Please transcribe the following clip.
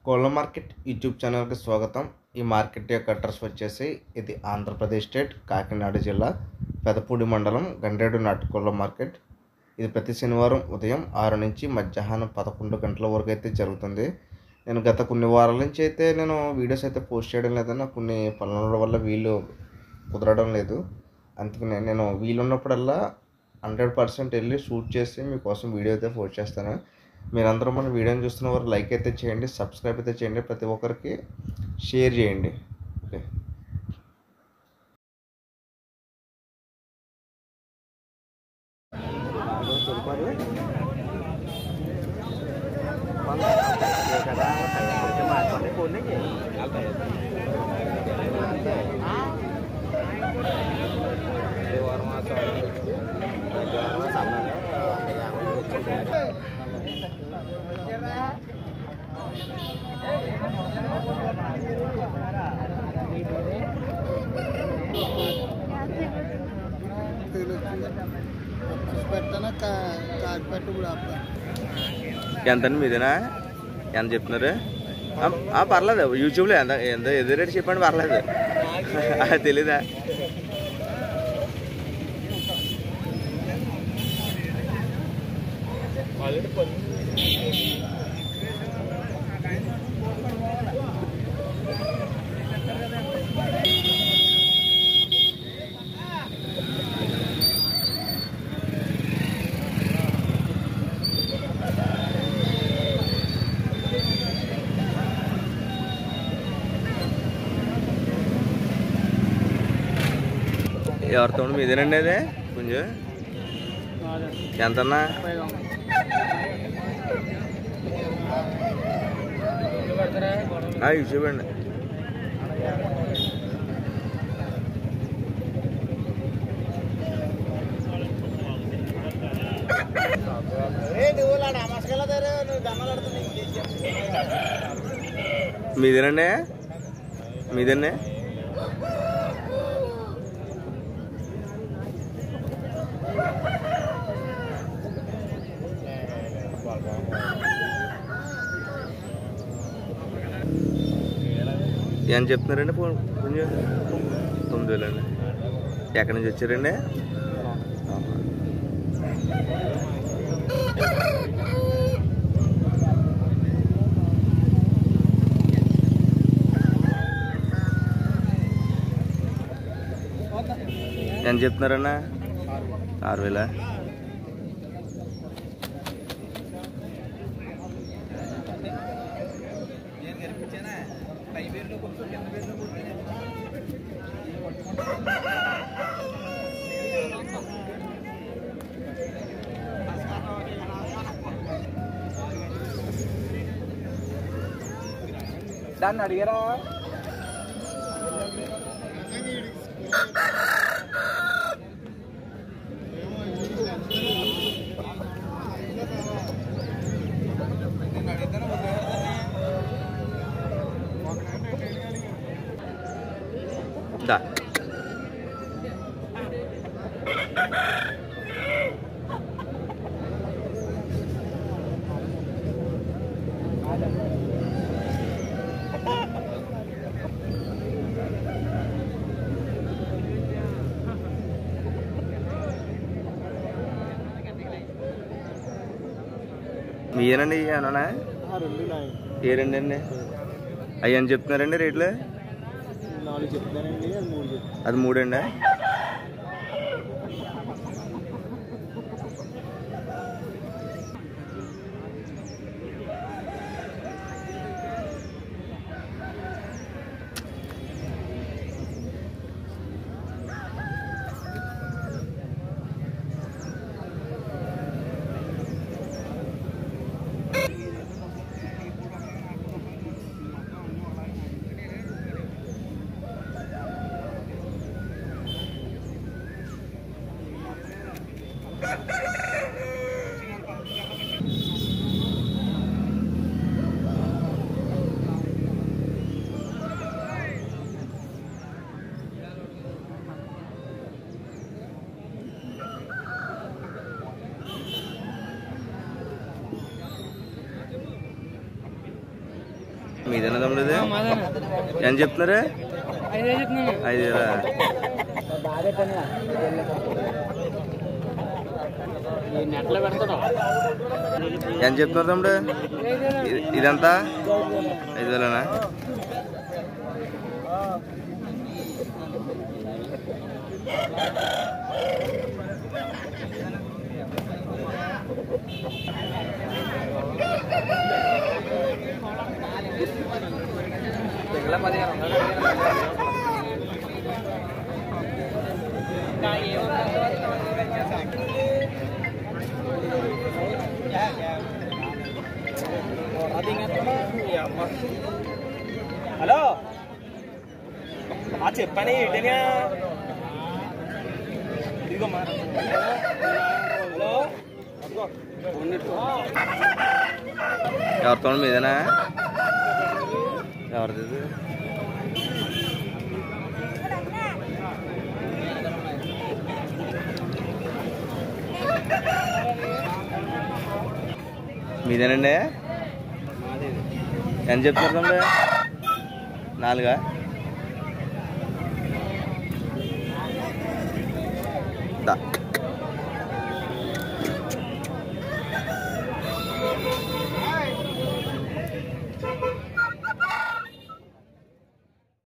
కోళ్ళ market YouTube ఛానల్కి స్వాగతం ఈ మార్కెట్ యొక్క అడ్రస్ వచ్చేసి ఇది ఆంధ్రప్రదేశ్ స్టేట్ కాకినాడ జిల్లా పెదపూడి మండలం గండ్రేడు నాటుకోళ్ళ మార్కెట్ ఇది ప్రతి శనివారం ఉదయం ఆరు నుంచి మధ్యాహ్నం పదకొండు గంటల వరకు అయితే జరుగుతుంది నేను గత కొన్ని వారాల నుంచి అయితే నేను వీడియోస్ అయితే పోస్ట్ చేయడం లేదన్న కొన్ని పనుల వల్ల వీలు కుదరడం లేదు అందుకనే నేను వీలున్నప్పుడల్లా హండ్రెడ్ పర్సెంట్ వెళ్ళి షూట్ చేసి మీకోసం వీడియో అయితే పోస్ట్ చేస్తాను మీరందరూ మన వీడియోని చూస్తున్న వారు లైక్ అయితే చేయండి సబ్స్క్రైబ్ అయితే చేయండి ప్రతి ఒక్కరికి షేర్ చేయండి ఓకే పెడతానా కార్డు పెట్టు కూడా ఆపుతా ఎంతండి మీదేనా ఎంత చెప్తున్నారు ఆ, ఆ, పర్లేదు యూట్యూబ్లో ఎంత ఎంత ఎదురు రేటు చెప్పండి పర్లేదు ఆ, తెలీదా ఎవరితో మీదేనండి అదే కొంచెం ఎంతన్నా ఆ, ఇవి చూడండి మీదేనండి మీదేనండి ఏం చెప్తున్నారండి ఫోన్ కొంచెం తొమ్మిది వేలండి ఎక్కడి నుంచి వచ్చారండి ఎంత చెప్తున్నారన్నా ఆరు వేల దాన్ని అడిగారా దా మీయేనండి అన్నా రెండు నాయి ఏ రెండు అండి అవి అని చెప్తున్నారండి రేట్లు నాలుగు చెప్తానండి అది మూడు చెప్తాను అది మూడండి మీదేనా తమ్ముడు ఇది ఎంత చెప్తున్నారు ఐదు వేలా నెట్లో పెడతాడు ఎంత చెప్తున్నారు తమ్ముడు ఇది- ఇదంతా ఐదు వేలనా హలో ఆ చెప్పని ఏంటనే ఇదిగో మా హలో ఎవరి తమ్ముడు మీదేనా ఎవరిది ఇది? మీదేనండి ఎంత చెప్తున్నారు తమ్ముడు నాలుగా దా